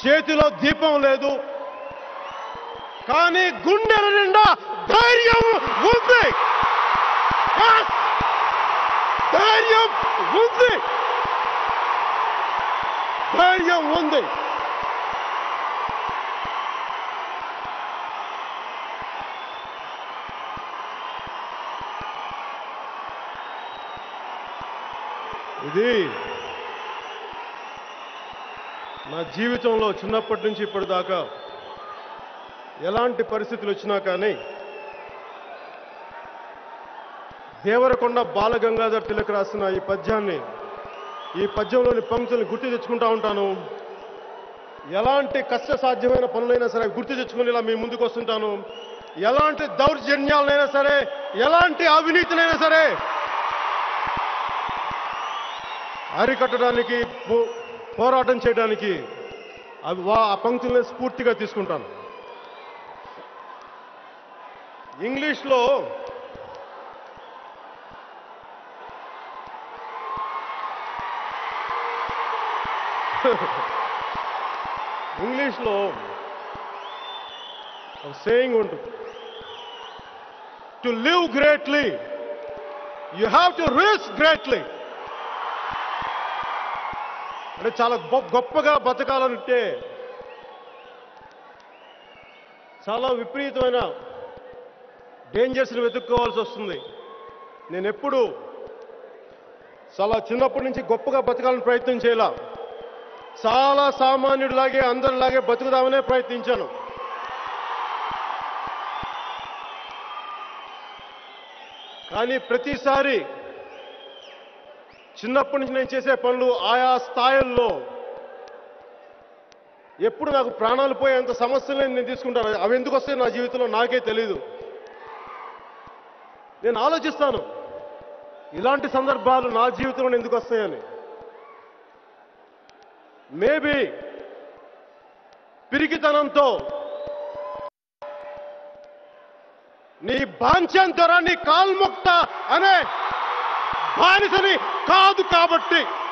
చేతిలో దీపం లేదు కానీ గుండెల నిండా ధైర్యం ఉంది Yes! ధైర్యం ఉంది ధైర్యం ఉంది ఇది నా జీవితంలో చిన్నప్పటి నుంచి ఇప్పటిదాకా ఎలాంటి పరిస్థితులు వచ్చినా కానీ దేవరకొండ బాలగంగాధర్ తిలక్ రాసిన ఈ పద్యాన్ని ఈ పద్యంలోని పంక్తుల్ని గుర్తు తెచ్చుకుంటా ఉంటాను ఎలాంటి కష్టసాధ్యమైన పనులైనా సరే గుర్తు తెచ్చుకుని ఇలా మీ ముందుకు వస్తుంటాను ఎలాంటి దౌర్జన్యాలనైనా సరే ఎలాంటి అవినీతినైనా సరే అరికట్టడానికి పో- పోరాటం చేయడానికి అవి వా- ఆ పంక్తుల్ని స్ఫూర్తిగా తీసుకుంటాను ఇంగ్లీష్లో ఇంగ్లీష్లో సేయింగ్ ఉంటుంది to live greatly you have to risk greatly అంటే చాలా గొప్ప గొప్పగా బతకాలంటే చాలా విపరీతమైన డేంజర్స్ని వెతుక్కోవాల్సి వస్తుంది నేను ఎప్పుడు చాలా చిన్నప్పటి నుంచి గొప్పగా బతకాలని ప్రయత్నం చేయాల చాలా సామాన్యుడిలాగే అందరిలాగే బతుకుదామనే ప్రయత్నించాను కానీ ప్రతిసారి చిన్నప్పటి నుంచి నేను చేసే పనులు ఆయా స్థాయిల్లో ఎప్పుడు నాకు ప్రాణాలు పోయేంత సమస్యలు నేను తీసుకుంటాను అవి ఎందుకు వస్తాయి నా జీవితంలో నాకే తెలీదు నేను ఆలోచిస్తాను ఇలాంటి సందర్భాలు నా జీవితంలో ఎందుకు వస్తాయని మేబీ పిరికితనంతో నీ బాంఛంతరా నీ కాల్ముక్త అనే బానిసని కాదు కాబట్టి